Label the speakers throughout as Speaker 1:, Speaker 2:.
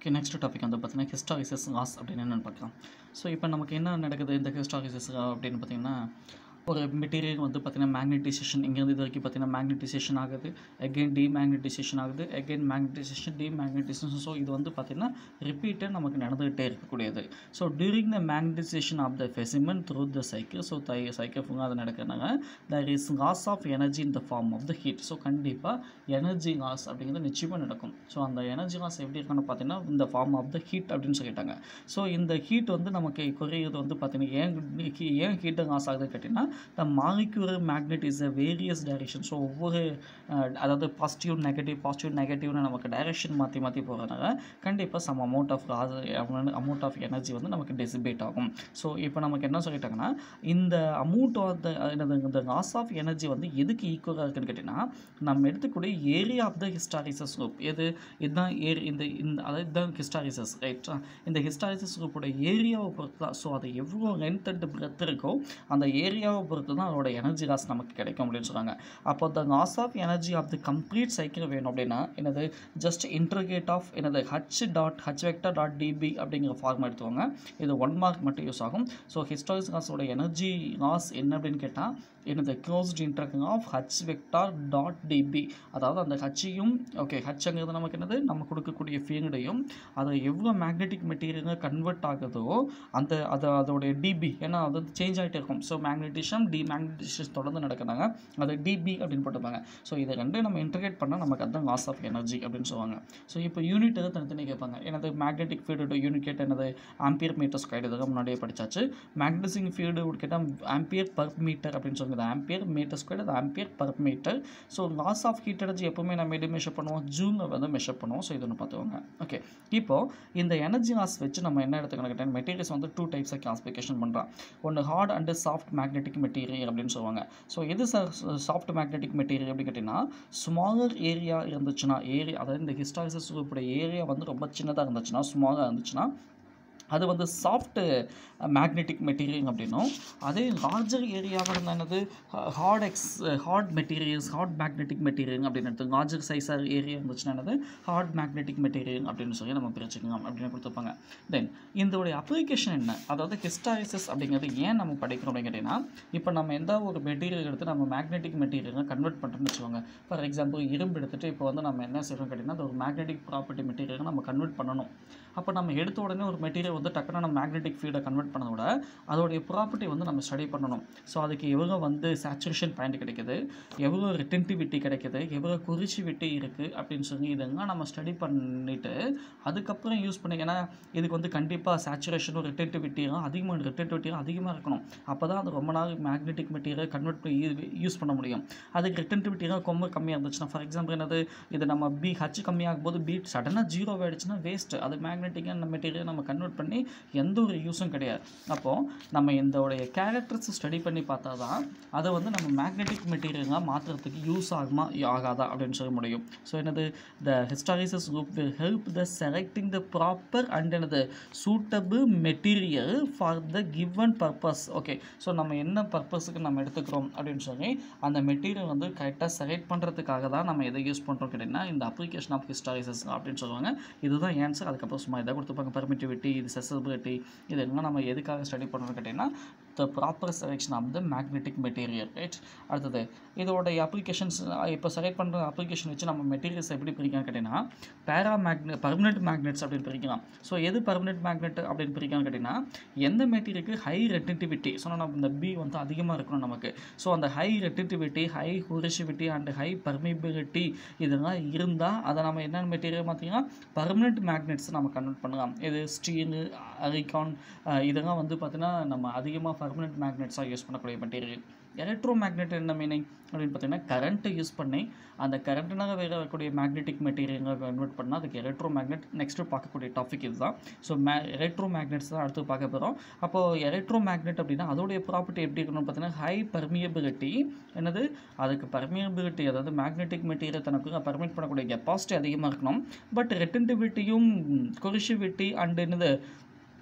Speaker 1: okay next topic வந்து பார்த்தீங்கன்னா ஹிஸ்டாரிசஸ் loss அப்படின்னு என்னென்னு பார்க்கலாம் ஸோ இப்போ நமக்கு என்ன நடக்குது இந்த ஹிஸ்டாரிசஸ் அப்படின்னு பார்த்தீங்கன்னா ஒரு மெட்டீரியல் வந்து பார்த்தீங்கன்னா மேக்னெட்டிசேஷன் இங்கேருந்து இது வரைக்கும் பார்த்தீங்கன்னா மேக்னெட்டிசேஷன் ஆகுது அகைன் டிமேக்னெட்டிசேஷன் ஆகுது அகைன் மேக்னெட்டிசேஷன் டிமேக்னெட்டிசேஷன் ஸோ இது வந்து பார்த்தீங்கன்னா ரிப்பீட்டாக நமக்கு நடந்துகிட்டே இருக்கக்கூடியது so during the magnetisation of the specimen through the cycle so the cycle ஃபுல்லாக அது நடக்கிறனால there is loss of energy in the form of the heat so கண்டிப்பாக எனர்ஜி லாஸ் அப்படிங்கிறது நிச்சயமாக நடக்கும் ஸோ அந்த எனர்ஜி லாஸ் எப்படி இருக்குன்னு பார்த்தீங்கன்னா இந்த ஃபார்ம் ஆஃப் த ஹீட் அப்படின்னு சொல்லிட்டாங்க ஸோ இந்த ஹீட் வந்து நமக்கு குறையிறது வந்து பார்த்தீங்கன்னா ஏன் ஏன் ஹீட்டு லாஸ் ஆகுது கேட்டிங்கன்னா the molecular magnet is a various direction so ஒவ்வொரு அஹ், அதாவது பாசிட்டிவ் நெகட்டிவ் பாசிட்டிவ் நெகட்டிவ்னு நமக்கு டைரெக்ஷன் மாற்றி மாற்றி போகிறதுனால கண்டிப்பாக some amount of amount of energy வந்து நமக்கு டெசிபேட் ஆகும் ஸோ இப்போ நமக்கு என்ன சொல்லிட்டாங்கன்னா இந்த அமௌண்ட் ஆஃப் த என்னது இந்த லாஸ் ஆஃப் எனர்ஜி வந்து எதுக்கு ஈக்குவலாக இருக்குன்னு கேட்டிங்கன்னா நம்ம எடுத்துக்கூடிய area of the hysteresis group எது இதுதான் ஏரி இந்த இந்த அதாவது இதுதான் ஹிஸ்டாரிசஸ் ரைட்டா இந்த ஹிஸ்டாரிசஸ் குரூப்போட ஏரியாவை பொறுத்து தான் ஸோ அது எவ்வளோ லென்த் அண்ட் பிரெத் இருக்கோ அந்த ஏரியாவை பொறுத்து தான் அதோட எனர்ஜி லாஸ் நமக்கு கிடைக்கும் அப்படின்னு சொல்கிறாங்க அப்போ the loss of energy of the complete cycle வேணும் அப்படின்னா என்னது ஜஸ்ட் இன்டர்கேட் ஆஃப் என்னது H dot H vector dot DB அப்படிங்கிற ஃபார்ம் எடுத்துவாங்க இது ஒன் மார்க் மட்டும் யூஸ் ஆகும் ஸோ ஹிஸ்டாரிஸ் லாஸோட எனர்ஜி லாஸ் என்ன அப்படின்னு கேட்டால் என்னது closed integral of H vector dot DB அதாவது அந்த ஹச்சையும் ஓகே ஹச்ங்கிறது நமக்கு என்னது நம்ம கொடுக்கக்கூடிய ஃபீல்டையும் அதை எவ்வளோ மேக்னெட்டிக் மெட்டீரியலாக கன்வெர்ட் ஆகுதோ அந்த அதை அதோடைய டிபி ஏன்னா அது சேஞ்ச் ஆகிட்டே இருக்கும் ஸோ மேக்னெட்டிஷம் டி மேக்னெட்டிஷன் தொடர்ந்து நடக்கிறாங்க அது டிபி அப்படின்னு போட்டுப்பாங்க ஸோ இதை ரெண்டும் நம்ம இன்டர்கேட் பண்ணால் நமக்கு அதுதான் லாஸ் ஆஃப் எனர்ஜி அப்படின்னு சொல்லுவாங்க ஸோ இப்போ யூனிட் எதாவது தனித்தனி கேட்பாங்க எனது மேக்னெட்டிக் ஃபீல்டு யூனிட் கேட்ட என்னது ஆம்பியர் மீட்டர் ஸ்கொயர் இதெல்லாம் முன்னாடியே படிச்சாச்சு மேக்னசிங் ஃபீல்டு கேட்டால் ஆம்பியர் பர் மீட்டர் அப்படின்னு சொல்லுங்க ஆம்பியர் மீட்டர் ஸ்கொயர் அது ampere per metre so loss of heat energy எப்பவுமே நம்ம எது மெஷர் பண்ணுவோம் ஜூனில் வந்து மெஷர் பண்ணுவோம் ஸோ இது ஒன்று பார்த்துக்கோங்க ஓகே இப்போது இந்த எனர்ஜி லாஸ் வச்சு நம்ம என்ன எடுத்துக்கணும் கேட்டால் மெட்டீரியல்ஸ் வந்து டூ டைப்ஸாக கிளாஸிஃபிகேஷன் பண்ணுறோம் ஒன்று hard and soft magnetic material அப்படின்னு சொல்லுவாங்க ஸோ எது சாஃப்ட் மேக்னெட்டிக் மெட்டீரியல் அப்படின்னு கேட்டிங்கன்னா ஸ்மாலர் ஏரியா இருந்துச்சுன்னா ஏரியா அதாவது இந்த ஹிஸ்டாரிசஸ் உடைய ஏரியா வந்து ரொம்ப சின்னதாக இருந்துச்சுன்னா ஸ்மாலாக இருந்துச்சுன்னா அது வந்து சாஃப்ட் மேக்னெட்டிக் மெட்டீரியல் அப்படின்னும் அதே லார்ஜர் ஏரியாவாக இருந்தால் என்னது hard ex hard materials hard magnetic material அப்படின்னு எடுத்து லார்ஜர் சைஸாக ஏரியா இருந்துச்சுன்னா என்னது ஹார்ட் மேக்னெட்டிக் மெட்டீரியல் அப்படின்னு சொல்லி நம்ம பிரிச்சுக்கலாம் அப்படின்னு கொடுத்துருப்பாங்க தென் இதோடைய அப்ளிகேஷன் என்ன அதாவது ஹிஸ்டாரிசஸ் அப்படிங்கிறது ஏன் நம்ம படிக்கிறோம் அப்படின்னு கேட்டிங்கன்னா இப்போ நம்ம எந்த ஒரு மெட்டீரியல் எடுத்து நம்ம மேக்னெட்டிக் மெட்டீரியலை கன்வெர்ட் பண்ணுறோம்னு வச்சுக்கோங்க ஃபார் எக்ஸாம்பிள் இரும்பு எடுத்துகிட்டு இப்போ வந்து நம்ம என்ன செய்யறோம் கேட்டிங்கன்னா அது ஒரு மேக்னெட்டிக் ப்ராப்பர்ட்டி மெட்டீரியலை நம்ம கன்வெர்ட் பண்ணணும் அப்போ நம்ம எடுத்த உடனே ஒரு மெட்டீரியல் வந்து டக்குன்னு நம்ம மேக்னெட்டிக் ஃபீல்டை கன்வெர்ட் பண்ணதை விட அதோடைய ப்ராப்பர்ட்டி வந்து நம்ம ஸ்டடி பண்ணணும் ஸோ அதுக்கு எவ்வளோ வந்து சேச்சுரேஷன் பாயிண்ட் கிடைக்குது எவ்வளோ ரிட்டன்டிவிட்டி கிடைக்குது எவ்வளோ குறிச்சிவிட்டி இருக்குது அப்படின்னு சொல்லி இதெல்லாம் நம்ம ஸ்டடி பண்ணிவிட்டு அதுக்கப்புறம் யூஸ் பண்ணி ஏன்னா இதுக்கு வந்து கண்டிப்பாக சேச்சுரேஷனும் ரிட்டன்டிவிட்டியும் அதிகமாக ரிட்டன்டிவிட்டியும் அதிகமாக இருக்கணும் அப்போ தான் அது ரொம்ப நாள் மேக்னெட்டிக் மெட்டீரியல் கன்வெர்ட் பண்ணி யூஸ் பண்ண முடியும் அதுக்கு ரிட்டன்டிவிட்டியாக ரொம்ப கம்மியாக இருந்துச்சுன்னா ஃபார் எக்ஸாம்பிள் என்னது இது நம்ம பி ஹச் கம்மியாகும் போது பி சடனாக ஜீரோ ஆகிடுச்சுன்னா வேஸ்ட்டு அது மேக்னெட்டிக்கான மெட்டீரியல் நம்ம கன்வெர்ட் பண்ணி எந்த ஒரு யூஸும் கிடையாது அப்போது நம்ம இதோடைய கேரக்டர்ஸ் ஸ்டடி பண்ணி பார்த்தா தான் அதை வந்து நம்ம மேக்னெட்டிக் மெட்டீரியலாக மாற்றுறதுக்கு யூஸ் ஆகுமா ஆகாதா அப்படின்னு சொல்ல முடியும் ஸோ என்னது the hysteresis group will help the selecting the proper and என்னது suitable material for the given purpose okay so நம்ம என்ன பர்பஸுக்கு நம்ம எடுத்துக்கிறோம் அப்படின்னு சொல்லி அந்த மெட்டீரியல் வந்து கரெக்டாக செலக்ட் பண்ணுறதுக்காக தான் நம்ம எதை யூஸ் பண்ணுறோம் கேட்டிங்கன்னா இந்த அப்ளிகேஷன் ஆஃப் ஹிஸ்டாரிசஸ் அப்படின்னு சொல்லுவாங்க இதுதான் ஆன்சர் அதுக்கப்புறம் சும்மா இதை கொடுத்துருப்பாங்க பெர்மிட்டிவிட்டி இது செசபிலிட்டி இதெல்லாம் நம்ம எதுக்காக ஸ்டடி பண்ணுறோம்னு கேட்டிங்கன்னா the proper selection of the magnetic material right அடுத்தது இதோடைய அப்ளிகேஷன்ஸ் இப்போ செலக்ட் பண்ணுற அப்ளிகேஷன் வச்சு நம்ம மெட்டீரியல்ஸ் எப்படி பிரிக்கலாம் கேட்டிங்கன்னா பேரா மேக்னெட் பர்மனெண்ட் மேக்னெட்ஸ் அப்படின்னு பிரிக்கலாம் ஸோ எது பர்மனெண்ட் மேக்னெட் அப்படின்னு பிரிக்கலாம் கேட்டிங்கன்னா எந்த மெட்டீரியலுக்கு ஹை ரெட்டிவிட்டி ஸோ நம்ம இந்த பி வந்து அதிகமாக இருக்கணும் நமக்கு ஸோ அந்த high retentivity high coercivity and high permeability இதெல்லாம் இருந்தால் அதை நம்ம என்னென்ன மெட்டீரியல் பார்த்தீங்கன்னா பர்மனெண்ட் மேக்னெட்ஸ் நம்ம கன்வெர்ட் பண்ணலாம் இது ஸ்டீலு அரிகான் இதெல்லாம் வந்து பார்த்தீங்கன்னா நம்ம அதிகமாக பர்மனெண்ட் மேக்னெட்ஸாக யூஸ் பண்ணக்கூடிய மெட்டீரியல் எலக்ட்ரோ மேக்னெட் என்ன மீனிங் அப்படின்னு பார்த்தீங்கன்னா கரண்ட்டை யூஸ் பண்ணி அந்த கரண்ட்னால வேறு வரக்கூடிய மேக்னெட்டிக் மெட்டீரியலாக கன்வெர்ட் பண்ணால் அதுக்கு எலக்ட்ரோ மேக்னெட் நெக்ஸ்ட்டு பார்க்கக்கூடிய டாபிக் இதுதான் ஸோ மே எலக்ட்ரோ மேக்னெட்ஸ் தான் அடுத்து பார்க்க போகிறோம் அப்போது எலக்ட்ரோ மேக்னெட் அப்படின்னா அதோடைய ப்ராப்பர்ட்டி எப்படி இருக்கணும்னு பார்த்தீங்கன்னா ஹை பர்மியபிலிட்டி என்னது அதுக்கு பர்மியபிலிட்டி அதாவது மேக்னெட்டிக் மெட்டீரியல் தனக்கு பர்மிட் பண்ணக்கூடிய கெப்பாசிட்டி அதிகமாக இருக்கணும் பட் ரெட்டன்டிவிட்டியும் கொரிசிவிட்டி அண்ட் என்னது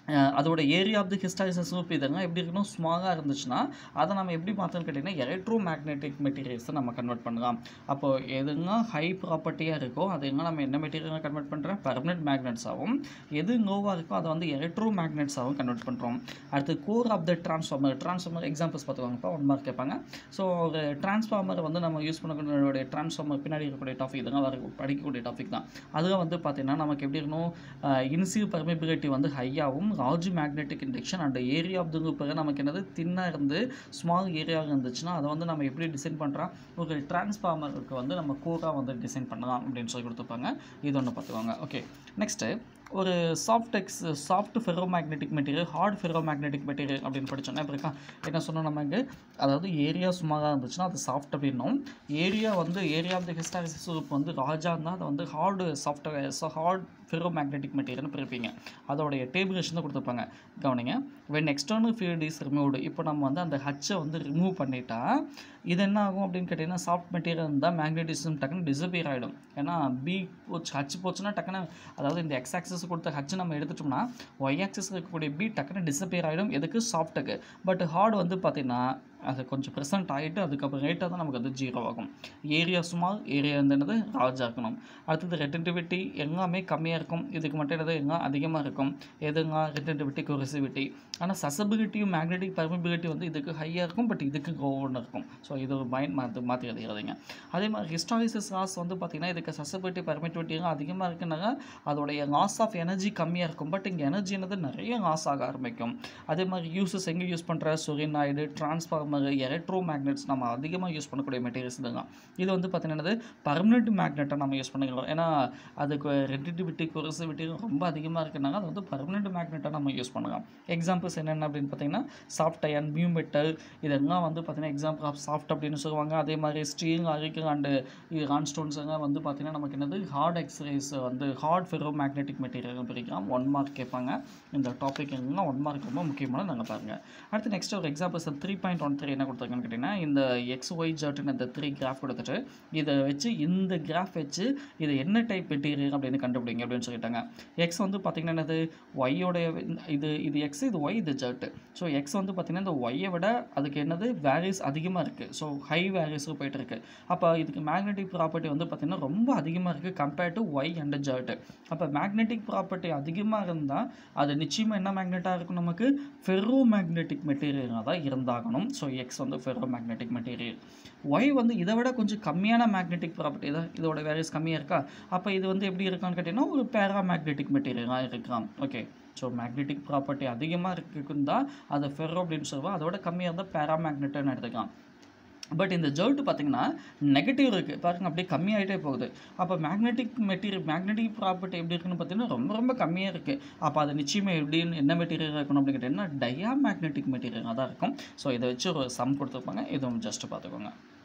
Speaker 1: அஹ் அதோட area of the hysteresis group இதெல்லாம் எப்படி இருக்கணும் ஸ்மாலாக இருந்துச்சுன்னா அதை நம்ம எப்படி மாற்றணும்னு கேட்டிங்கன்னா எலக்ட்ரோ மேக்னெட்டிக் மெட்டீரியல்ஸை நம்ம கன்வெர்ட் பண்ணலாம் அப்போ எதுங்க ஹை ப்ராப்பர்ட்டியாக இருக்கோ அது எங்க நம்ம என்ன மெட்டீரியலாக கன்வெர்ட் பண்ணுறோம் பர்மனெண்ட் மேக்னெட்ஸாகவும் எது லோவாக இருக்கோ அதை வந்து எலக்ட்ரோ மேக்னெட்ஸாகவும் கன்வெர்ட் பண்ணுறோம் அடுத்து core of the transformer transformer examples பார்த்துக்கோங்கப்பா ஒன் மார்க் கேட்பாங்க ஸோ ஒரு டிரான்ஸ்ஃபார்மர் வந்து நம்ம யூஸ் பண்ணக்கூடிய டிரான்ஸ்ஃபார்மர் பின்னாடி இருக்கக்கூடிய டாபிக் இதெல்லாம் வர படிக்கக்கூடிய டாபிக் தான் அதில் வந்து பார்த்தீங்கன்னா நமக்கு எப்படி இருக்கணும் இன்சிவ் பர்மிபிலிட்டி வந்து ஹையாகவும் large magnetic induction and area of the group நமக்கு என்னது தின்னாக இருந்து ஸ்மால் ஏரியாவாக இருந்துச்சுன்னா அதை வந்து நம்ம எப்படி டிசைன் பண்ணுறோம் ஒரு டிரான்ஸ்ஃபார்மருக்கு வந்து நம்ம கோராக வந்து டிசைன் பண்ணலாம் அப்படின்னு சொல்லி கொடுத்துருப்பாங்க இது ஒன்று பார்த்துக்கோங்க ஓகே நெக்ஸ்ட்டு ஒரு soft ex soft ferromagnetic material hard ferromagnetic material அப்படின்னு படிச்சோன்னா இப்போ இருக்கா என்ன சொன்னோம் நமக்கு அதாவது ஏரியா சும்மாதான் இருந்துச்சுன்னா அது சாஃப்ட் அப்படின்னும் ஏரியா வந்து area of the hysteresis group வந்து ராஜா இருந்தால் அதை வந்து hard soft hard ferromagnetic மெட்டீரியல்னு பிரிப்பீங்க அதோடைய டேபிளேஷன் தான் கொடுத்துருப்பாங்க கவனிங்க when external field is removed இப்போ நம்ம வந்து அந்த ஹச்சை வந்து ரிமூவ் பண்ணிட்டா இது என்ன ஆகும் அப்படின்னு கேட்டிங்கன்னா சாஃப்ட் மெட்டீரியல் இருந்தால் மேக்னெட்டிசம் டக்குன்னு டிசப்பியர் ஆகிடும் ஏன்னா பி போச்சு ஹச் போச்சுன்னா டக்குன்னு அதாவது இந்த எக்ஸ் ஆக்சஸ் கொடுத்த ஹச் நம்ம எடுத்துட்டோம்னா ஒய் ஆக்சஸ் இருக்கக்கூடிய பி டக்குன்னு டிசப்பியர் ஆகிடும் எதுக்கு சாஃப்ட்டுக்கு பட் ஹார்டு வந்து பார்த்திங்கன்னா அது கொஞ்சம் ப்ரெசென்ட் ஆகிட்டு அதுக்கப்புறம் ரேட்டாக தான் நமக்கு அது ஜீரோ ஆகும் ஏரியா சுமால் ஏரியா என்னது ராஜா இருக்கணும் அடுத்தது ரெட்டன்டிவிட்டி எல்லாமே கம்மியாக இருக்கும் இதுக்கு மட்டும் என்னது எல்லாம் அதிகமாக இருக்கும் எதுங்க ரெட்டன்டிவிட்டி கொரிசிவிட்டி ஆனால் சசபிலிட்டியும் மேக்னெட்டிக் பர்மிபிலிட்டி வந்து இதுக்கு ஹையாக இருக்கும் பட் இதுக்கு லோன்னு இருக்கும் ஸோ இது ஒரு மைண்ட் மாற்றி மாற்றி எழுதிடுறீங்க அதே மாதிரி ஹிஸ்டாரிசிஸ் லாஸ் வந்து பார்த்திங்கன்னா இதுக்கு சசபிலிட்டி பர்மிட்டிவிட்டியும் அதிகமாக இருக்குனாங்க அதோடைய லாஸ் ஆஃப் எனர்ஜி கம்மியாக இருக்கும் பட் இங்கே எனர்ஜி என்னது நிறைய லாஸ் ஆக ஆரம்பிக்கும் அதே மாதிரி யூஸஸ் எங்கே யூஸ் பண்ணுற சொரினாய்டு டிரான்ஸ்ஃபார்மர் எலக்ட்ரோ மேக்னெட்ஸ் நம்ம அதிகமாக யூஸ் பண்ணக்கூடிய மெட்டீரியல்ஸ் இதுதான் இது வந்து பார்த்தீங்கன்னா பர்மனெண்ட் மேக்னெட்டை நம்ம யூஸ் பண்ணிக்கிறோம் ஏன்னா அதுக்கு ரெட்டிவிட்டி கொரசிவிட்டி ரொம்ப அதிகமாக இருக்குனாங்க அது வந்து பர்மனெண்ட் மேக்னெட்டை நம்ம யூஸ் பண்ணலாம் எக்ஸாம்பிள்ஸ் என்னென்ன அப்படின்னு பார்த்தீங்கன்னா சாஃப்ட் அயன் மியூ மெட்டல் இதெல்லாம் வந்து பார்த்தீங்கன்னா எக்ஸாம்பிள் ஆஃப் சாஃப்ட் அப்படின்னு சொல்லுவாங்க அதே மாதிரி ஸ்டீல் அரிக்கல் அண்டு ரான் ஸ்டோன்ஸ் எல்லாம் வந்து பார்த்தீங்கன்னா நமக்கு என்னது ஹார்ட் எக்ஸ்ரேஸ் வந்து ஹார்ட் ஃபெரோ மேக்னெட்டிக் மெட்டீரியல் பிரிக்கலாம் ஒன் மார்க் கேட்பாங்க இந்த டாபிக் எல்லாம் ஒன் மார்க் ரொம்ப முக்கியமான நாங்கள் பாருங்கள் அடுத்து நெக்ஸ்ட் ஒரு examples three point one three என்ன கொடுத்துருக்கான்னு கேட்டிங்கன்னா இந்த எக்ஸ் ஒய் ஜர்ட்டுன்னு இந்த த்ரீ கிராஃப் கொடுத்துட்டு இதை வச்சு இந்த கிராஃப் வச்சு இது என்ன டைப் மெட்டீரியல் அப்படின்னு கண்டுபிடிங்க அப்படின்னு சொல்லிட்டாங்க எக்ஸ் வந்து பார்த்தீங்கன்னா என்னது ஒய்யோடைய இது இது எக்ஸ் இது ஒய் இது ஜர்ட்டு ஸோ எக்ஸ் வந்து பார்த்தீங்கன்னா இந்த ஒய்யை விட அதுக்கு என்னது வேல்யூஸ் அதிகமாக இருக்குது ஸோ ஹை வேல்யூஸுக்கு போயிட்டு இருக்கு அப்போ இதுக்கு மேக்னெட்டிக் ப்ராப்பர்ட்டி வந்து பார்த்தீங்கன்னா ரொம்ப அதிகமாக இருக்குது கம்பேர்ட் டு ஒய் அண்ட் ஜர்ட்டு அப்போ மேக்னெட்டிக் ப்ராப்பர்ட்டி அதிகமாக இருந்தால் அது நிச்சயமாக என்ன மேக்னெட்டாக இருக்கும் நமக்கு ஃபெரோ மேக்னெட்டிக் மெட்டீரியலாக தான் இருந்தாகணும் ஸோ எக்ஸ் வந்து ஃபெரோ மேக்னெட்டிக் மெட்டீரியல் ஒய் வந்து இதை விட கொஞ்சம் கம்மியான மேக்னெட்டிக் ப்ராப்பர்ட்டி தான் இதோட வேல்யூஸ் கம்மியாக இருக்கா அப்போ இது வந்து எப்படி இருக்கான்னு கேட்டிங்கன்னா ஒரு பேரா மேக்னெட்டிக் மெட்டீரியலாக இருக்கலாம் ஓகே ஸோ மேக்னெட்டிக் ப்ராப்பர்ட்டி அதிகமாக இருக்குன்னு தான் அது ஃபெரோ அப்படின்னு சொல்லுவோம் அதோட கம்மியாக இருந்தால் பேரா மேக்னெட்டுன்னு எடுத்துக்கலாம் பட் இந்த ஜர்ட்டு பார்த்தீங்கன்னா நெகட்டிவ் இருக்குது பாருங்க அப்படியே கம்மியாகிட்டே போகுது அப்போ மேக்னெட்டிக் மெட்டீரியல் மேக்னெட்டிக் ப்ராப்பர்ட்டி எப்படி இருக்குன்னு பார்த்தீங்கன்னா ரொம்ப ரொம்ப கம்மியாக இருக்குது அப்போ அது நிச்சயமாக எப்படின்னு என்ன மெட்டீரியல் இருக்கணும் அப்படின்னு கேட்டிங்கன்னா டயா மேக்னெட்டிக் மெட்டீரியல் தான் இருக்கும் ஸோ இதை வச்சு ஒரு சம் கொடுத்துருப்பாங்க இதுவும் ஜஸ்ட் பார்த்துக்கோங்க